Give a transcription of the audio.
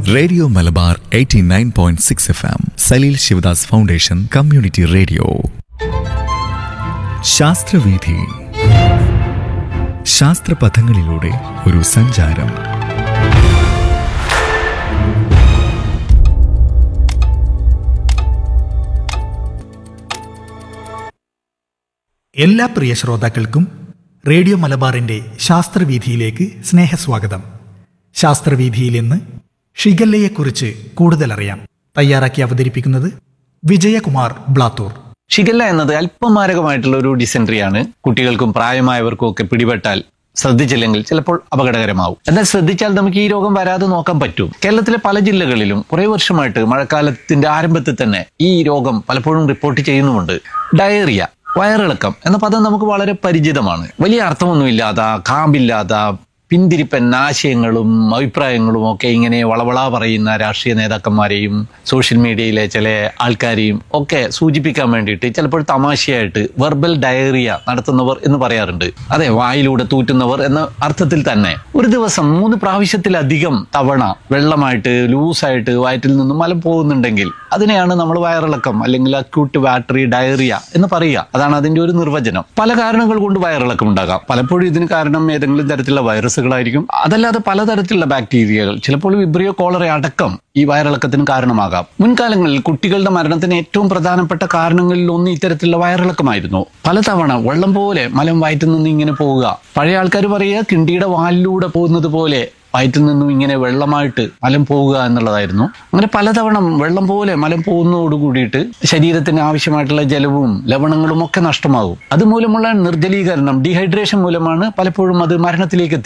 radio Malabar 89.6 point six F M Saleel Shivadas foundation community radio ശാസ്ത്രവീഥി ശാസ്ത്രപഥങ്ങളിലൂടെ ഒരു സഞ്ചാരം എല്ലാ പ്രിയ ശ്രോതാക്കൾക്കും റേഡിയോ മലബാറിന്റെ ശാസ്ത്രവീഥിയിലേക്ക് സ്നേഹസ്വാഗതം ശാസ്ത്രവീഥിയിൽ ഇന്ന് ഷിഗല്ലയെക്കുറിച്ച് കൂടുതലറിയാം തയ്യാറാക്കി അവതരിപ്പിക്കുന്നത് വിജയകുമാർ ബ്ലാത്തൂർ ഷിഗല്ല എന്നത് അല്പം മാരകമായിട്ടുള്ള ഒരു ഡിസെൻട്രിയാണ് കുട്ടികൾക്കും പ്രായമായവർക്കും ഒക്കെ പിടിപെട്ടാൽ ശ്രദ്ധിച്ചില്ലെങ്കിൽ ചിലപ്പോൾ അപകടകരമാവും എന്നാൽ ശ്രദ്ധിച്ചാൽ നമുക്ക് ഈ രോഗം വരാതെ നോക്കാൻ പറ്റും കേരളത്തിലെ പല ജില്ലകളിലും കുറെ വർഷമായിട്ട് മഴക്കാലത്തിന്റെ ആരംഭത്തിൽ തന്നെ ഈ രോഗം പലപ്പോഴും റിപ്പോർട്ട് ചെയ്യുന്നുമുണ്ട് ഡയറിയ വയറിളക്കം എന്ന പദം നമുക്ക് വളരെ പരിചിതമാണ് വലിയ അർത്ഥമൊന്നുമില്ലാത്ത കാമ്പില്ലാത്ത പിന്തിരിപ്പൻ ആശയങ്ങളും അഭിപ്രായങ്ങളും ഒക്കെ ഇങ്ങനെ വളവള പറയുന്ന രാഷ്ട്രീയ നേതാക്കന്മാരെയും സോഷ്യൽ മീഡിയയിലെ ചില ആൾക്കാരെയും ഒക്കെ സൂചിപ്പിക്കാൻ വേണ്ടിയിട്ട് ചിലപ്പോൾ തമാശയായിട്ട് വെർബൽ ഡയറിയ നടത്തുന്നവർ എന്ന് പറയാറുണ്ട് അതെ വായിലൂടെ തൂറ്റുന്നവർ എന്ന അർത്ഥത്തിൽ തന്നെ ഒരു ദിവസം മൂന്ന് പ്രാവശ്യത്തിലധികം തവണ വെള്ളമായിട്ട് ലൂസായിട്ട് വയറ്റിൽ നിന്നും മലം പോകുന്നുണ്ടെങ്കിൽ അതിനെയാണ് നമ്മൾ വയറിളക്കം അല്ലെങ്കിൽ അക്യൂട്ട് ബാറ്ററി ഡയറിയ എന്ന് പറയുക അതാണ് അതിന്റെ ഒരു നിർവചനം പല കാരണങ്ങൾ കൊണ്ട് വയറിളക്കം ഉണ്ടാകാം പലപ്പോഴും ഇതിന് കാരണം ഏതെങ്കിലും തരത്തിലുള്ള വൈറസുകളായിരിക്കും അതല്ലാതെ പലതരത്തിലുള്ള ബാക്ടീരിയകൾ ചിലപ്പോൾ വിബ്രിയോ കോളറ അടക്കം ഈ വയറിളക്കത്തിന് കാരണമാകാം മുൻകാലങ്ങളിൽ കുട്ടികളുടെ മരണത്തിന് ഏറ്റവും പ്രധാനപ്പെട്ട കാരണങ്ങളിൽ ഒന്ന് ഇത്തരത്തിലുള്ള വയറിളക്കമായിരുന്നു പലതവണ വെള്ളം പോലെ മലം വയറ്റിൽ നിന്ന് ഇങ്ങനെ പോവുക പഴയ ആൾക്കാർ പറയുക കിണ്ടിയുടെ വാലിലൂടെ പോകുന്നത് പോലെ വയറ്റിൽ നിന്നും ഇങ്ങനെ വെള്ളമായിട്ട് മലം പോവുക എന്നുള്ളതായിരുന്നു അങ്ങനെ പലതവണ വെള്ളം പോലെ മലം പോകുന്നതോട് കൂടിയിട്ട് ശരീരത്തിന് ആവശ്യമായിട്ടുള്ള ജലവും ലവണങ്ങളും ഒക്കെ നഷ്ടമാകും അതുമൂലമുള്ള നിർജ്ജലീകരണം ഡീഹൈഡ്രേഷൻ മൂലമാണ് പലപ്പോഴും അത് മരണത്തിലേക്ക് എത്തി